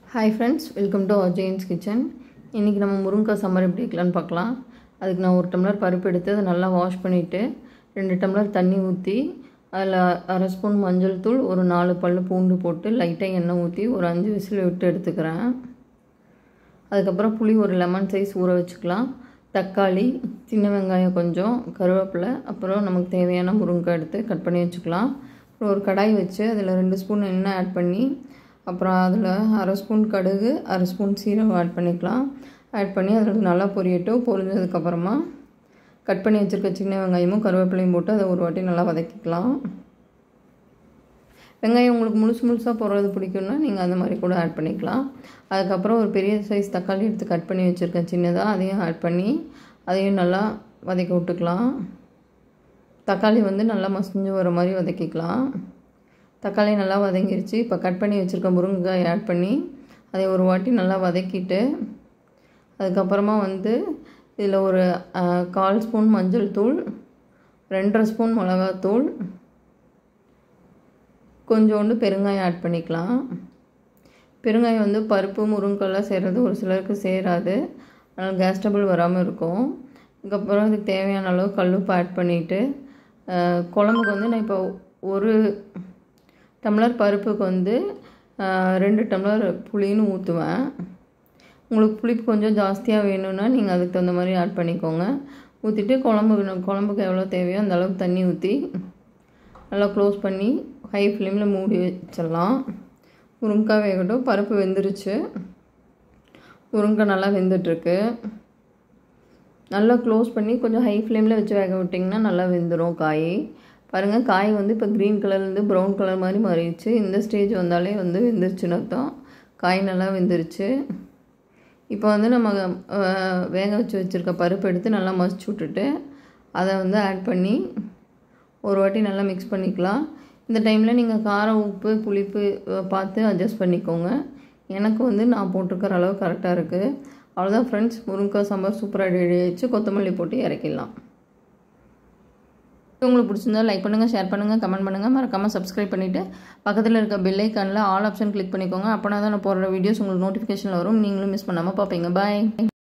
hi friends welcome to Ajayan's kitchen இன்றைக்கி நம்ம முருங்கைக்காய் சாம்பார் எப்படி வைக்கலான்னு பார்க்கலாம் அதுக்கு நான் ஒரு டம்ளர் பருப்பு எடுத்து அதை நல்லா வாஷ் பண்ணிவிட்டு ரெண்டு டம்ளர் தண்ணி ஊற்றி அதில் அரை ஸ்பூன் மஞ்சள் தூள் ஒரு நாலு பல் பூண்டு போட்டு லைட்டாக எண்ணெய் ஊற்றி ஒரு அஞ்சு விசில் விட்டு எடுத்துக்கிறேன் அதுக்கப்புறம் புளி ஒரு லெமன் சைஸ் ஊற வச்சுக்கலாம் தக்காளி சின்ன வெங்காயம் கொஞ்சம் கருவேப்பிலை அப்புறம் நமக்கு தேவையான முருங்கைக்காய் எடுத்து கட் பண்ணி வச்சுக்கலாம் அப்புறம் ஒரு கடாய் வச்சு அதில் ரெண்டு ஸ்பூன் எண்ணெய் ஆட் பண்ணி அப்புறம் அதில் அரை ஸ்பூன் கடுகு அரை ஸ்பூன் சீரகம் ஆட் பண்ணிக்கலாம் ஆட் பண்ணி அதில் நல்லா பொரியட்டும் பொரிஞ்சதுக்கப்புறமா கட் பண்ணி வச்சுருக்க சின்ன வெங்காயமும் கருவேப்பிலையும் போட்டு அதை ஒரு வாட்டி நல்லா வதக்கிக்கலாம் வெங்காயம் உங்களுக்கு முழுசு முழுசாக போடுறது பிடிக்கும்னா நீங்கள் அந்த மாதிரி கூட ஆட் பண்ணிக்கலாம் அதுக்கப்புறம் ஒரு பெரிய சைஸ் தக்காளி எடுத்து கட் பண்ணி வச்சுருக்கேன் சின்னதாக அதையும் ஆட் பண்ணி அதையும் நல்லா வதக்கி விட்டுக்கலாம் தக்காளி வந்து நல்லா மசிஞ்சு வர மாதிரி வதக்கிக்கலாம் தக்காளி நல்லா வதங்கிருச்சு இப்போ கட் பண்ணி வச்சுருக்க முருங்கைக்காய் ஆட் பண்ணி அதை ஒரு வாட்டி நல்லா வதக்கிட்டு அதுக்கப்புறமா வந்து இதில் ஒரு கால் ஸ்பூன் மஞ்சள் தூள் ரெண்டரை ஸ்பூன் மிளகாத்தூள் கொஞ்சோண்டு பெருங்காயம் ஆட் பண்ணிக்கலாம் பெருங்காயம் வந்து பருப்பு முருங்கெல்லாம் செய்கிறது ஒரு சிலருக்கு சேராது அதனால் கேஸ் டபுள் வராமல் இருக்கும் அதுக்கப்புறம் அதுக்கு தேவையான அளவு கல்லுப்பு ஆட் பண்ணிவிட்டு குழம்புக்கு வந்து நான் இப்போ ஒரு டம்ளர் பருப்புக்கு வந்து ரெண்டு டம்ளர் புளின்னு ஊற்றுவேன் உங்களுக்கு புளிப்பு கொஞ்சம் ஜாஸ்தியாக வேணும்னா நீங்கள் அதுக்கு தகுந்த மாதிரி ஆட் பண்ணிக்கோங்க ஊற்றிட்டு குழம்புக்கு குழம்புக்கு எவ்வளோ தேவையோ அந்த அளவுக்கு தண்ணி ஊற்றி நல்லா க்ளோஸ் பண்ணி ஹை ஃப்ளேமில் மூடி வச்சிடலாம் முருங்கைக்காய் வேகட்டும் பருப்பு வெந்துருச்சு முருங்கைக்காய் நல்லா வெந்துட்டுருக்கு நல்லா க்ளோஸ் பண்ணி கொஞ்சம் ஹை ஃப்ளேமில் வச்சு வேக விட்டிங்கன்னா நல்லா வெந்துடும் காய் பாருங்கள் காய் வந்து இப்போ க்ரீன் கலர்லேருந்து ப்ரௌன் கலர் மாதிரி மாறிடுச்சு இந்த ஸ்டேஜ் வந்தாலே வந்து வெந்துருச்சுன்னு அர்த்தம் காய் நல்லா வெந்துருச்சு இப்போ வந்து நம்ம வேக வச்சு வச்சுருக்க பருப்பு எடுத்து நல்லா மசிச்சு விட்டுட்டு அதை வந்து ஆட் பண்ணி ஒரு வாட்டி நல்லா மிக்ஸ் பண்ணிக்கலாம் இந்த டைமில் நீங்கள் காரம் உப்பு புளிப்பு பார்த்து அட்ஜஸ்ட் பண்ணிக்கோங்க எனக்கு வந்து நான் போட்டிருக்கிற அளவு கரெக்டாக இருக்குது அவ்வளோதான் ஃப்ரெண்ட்ஸ் முருங்கைக்காய் சாம்பார் சூப்பராக ரெடி ஆகிடுச்சு கொத்தமல்லி போட்டு இறக்கிடலாம் உங்களுக்கு பிடிச்சிருந்தா லைக் பண்ணுங்கள் ஷேர் பண்ணுங்கள் கமெண்ட் பண்ணுங்கள் மறக்காமல் சப்ஸ்கிரைப் பண்ணிவிட்டு பக்கத்தில் இருக்க பெல் ஐக்கானில் ஆல் ஆப்ஷன் கிளிக் பண்ணிக்கோங்க அப்போனா தான் நான் போடுற வீடியோஸ் உங்களுக்கு நோட்டிஃபிகேஷன் வரும் நீங்களும் மிஸ் பண்ணாமல் பார்ப்பீங்க பாய்